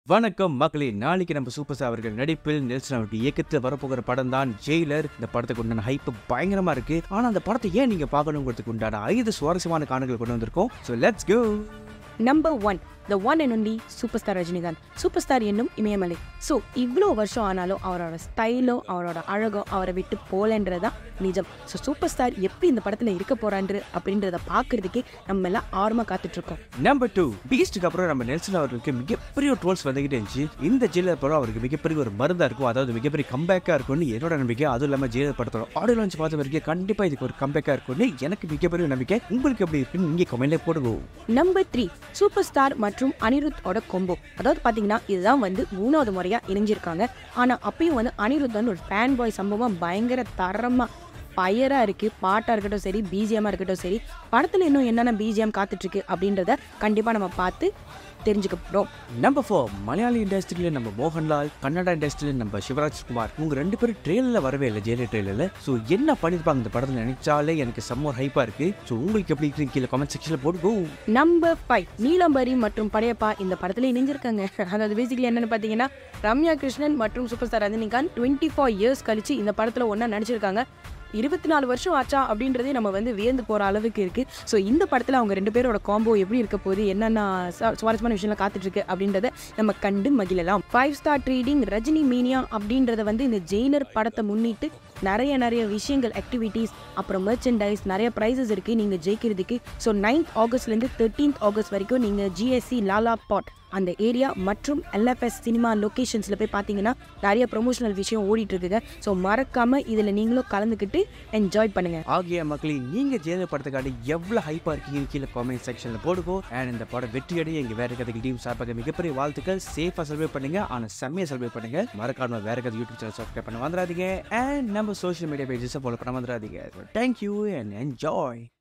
வணக்கம் மக்களே நாளைக்கு நம்ம சூப்பர் ஸ்டார் அவர்கள் நடிப்பில் நெல்சன் அவர்கள் இயக்கத்தில் வரப்போகிற படம் தான் ஜெயிலர் இந்த படத்துக்கு உண்டான ஹைப் பயங்கரமா இருக்கு ஆனா அந்த படத்தை ஏன் நீங்க பார்க்கணுங்கிறதுக்கு உண்டான ஐந்து சுவாரஸ்யமான காரணங்கள் கொண்டு வந்திருக்கோம் so let's go number one the one and only super star Rajinikanth super star என்னும் இமயமலை ஸோ இவ்வளோ வருஷம் ஆனாலும் அவரோட ஸ்டைலோ அவரோட அழகோ அவரை விட்டு போலன்றதான் நிஜம் ஸோ சூப்பர் ஸ்டார் எப்படி இந்த படத்தில் இருக்க போறான்று அப்படின்றத பார்க்கறதுக்கே நம்ம எல்லாம் ஆர்வமாக காத்துட்ருக்கோம் நம்பர் டூ பீஸ்டுக்கு அப்புறம் நம்ம நெல்சன் அவர்களுக்கு மிகப்பெரிய ட்ரோல்ஸ் வந்துகிட்டே இருந்துச்சு இந்த ஜெயிலர் படம் அவருக்கு மிகப்பெரிய ஒரு மருந்தா இருக்கும் அதாவது மிகப்பெரிய கம்பேக்கா இருக்கும்னு என்னோட நம்பிக்கை அதுவும் இல்லாமல் ஜெயிலர் படத்தோட ஆடியோ லான்ச் பார்த்த வரைக்கும் கண்டிப்பா இதுக்கு ஒரு கம்பேக்கா இருக்கும்னு எனக்கு மிகப்பெரிய நம்பிக்கை உங்களுக்கு எப்படி இருக்குன்னு நீங்க கமெண்ட்ல போடுங்க நம்பர் த்ரீ சூப்பர் ஸ்டார் மற்றும் அனிருத்தோட கொம்போ அதாவது பார்த்தீங்கன்னா இதுதான் வந்து மூணாவது முறையாக இணைஞ்சிருக்காங்க ஆனால் அப்பயும் வந்து அனிருத் வந்து ஒரு ஃபேன் பாய் சம்பவம் பயங்கர தரமாக பயராக இருக்குது பாட்டாக இருக்கட்டும் சரி பிஜிஎம்மாக இருக்கட்டும் சரி படத்தில் இன்னும் என்னென்ன பிஜிஎம் காத்துட்ருக்கு அப்படின்றத கண்டிப்பாக நம்ம பார்த்து தெரிஞ்சுக்க போகிறோம் நம்பர் ஃபோர் மலையாள இண்டஸ்ட்ரியில நம்ம மோகன்லால் கன்னடா இண்டஸ்ட்ரியில நம்ம சிவராஜ் குமார் இவங்க ரெண்டு பேரும் ட்ரெயிலில் வரவே இல்லை ஜெயிலர் ட்ரெயிலில் ஸோ என்ன பண்ணியிருப்பாங்க இந்த படத்தில் நினைச்சாலே எனக்கு செம்ம ஹைப்பாக இருக்கு ஸோ உங்களுக்கு எப்படி இருக்கு கீழே கமெண்ட் செக்ஷனில் போடுங்க நம்பர் ஃபைவ் நீலாம்பரி மற்றும் படையப்பா இந்த படத்தில் இணைஞ்சிருக்காங்க அதாவது பேசிக்கலி என்னென்னு பார்த்தீங்கன்னா ரம்யா கிருஷ்ணன் மற்றும் super star Rajinikanth twenty four years கழிச்சு இந்த படத்தில் ஒன்றா நடிச்சிருக்காங்க இருபத்தி நாலு வருஷம் ஆச்சா அப்படின்றதே நம்ம வந்து வியந்து போகிற அளவுக்கு இருக்குது ஸோ இந்த படத்தில் அவங்க ரெண்டு பேரோட காம்போ எப்படி இருக்க போகுது என்னென்ன ச- சுவாரஸ்யமான விஷயம்லாம் காத்துட்ருக்கு அப்படின்றத நம்ம கண்டு மகிழலாம் five star treating Rajini mania அப்படின்றத வந்து இந்த ஜெயிலர் படத்தை முன்னிட்டு நிறைய நிறைய விஷயங்கள் ஆக்டிவிட்டீஸ் அப்புறம் மெர்ச்சன்டைஸ் நிறைய ப்ரைஸஸ் இருக்குது நீங்கள் ஜெயிக்கிறதுக்கு ஸோ நைன்த் ஆகஸ்ட்லேருந்து தேர்ட்டீன்த் ஆகஸ்ட் வரைக்கும் நீங்கள் ஜிஎஸ்சி லாலா பாட் அந்த ஏரியா மற்றும் எல்எஃப்எஸ் சினிமா லொக்கேஷன்ஸில் போய் பார்த்தீங்கன்னா நிறைய ப்ரொமோஷனல் விஷயம் ஓடிட்டு இருக்குங்க ஸோ மறக்காமல் இதில் நீங்களும் கலந்துக்கிட்டு என்ஜாய் பண்ணுங்கள் ஆகிய மக்களே நீங்க ஜெயிலர் படத்துக்காண்டி எவ்வளவு ஹைப்பாக இருக்கீங்க கீழே காமெண்ட் செக்ஷனில் போடுங்க அண்ட் இந்த படம் வெற்றியடைய எங்க வேற கதைக்கு டீம் சார்பாக மிகப்பெரிய வாழ்த்துக்கள் சேஃபாக செலிப்ரேட் பண்ணுங்க ஆனால் செம்மையாக செலிப்ரேட் பண்ணுங்க மறக்காம வேற கதை யூடியூப் சேனல் சப்ஸ்கிரைப் பண்ண வந்துடாதீங்க அண்ட் நம்ம சோஷியல் மீடியா பேஜஸை ஃபாலோ பண்ண வந்துடாதீங்க தேங்க்யூ அண்ட் என்ஜாய்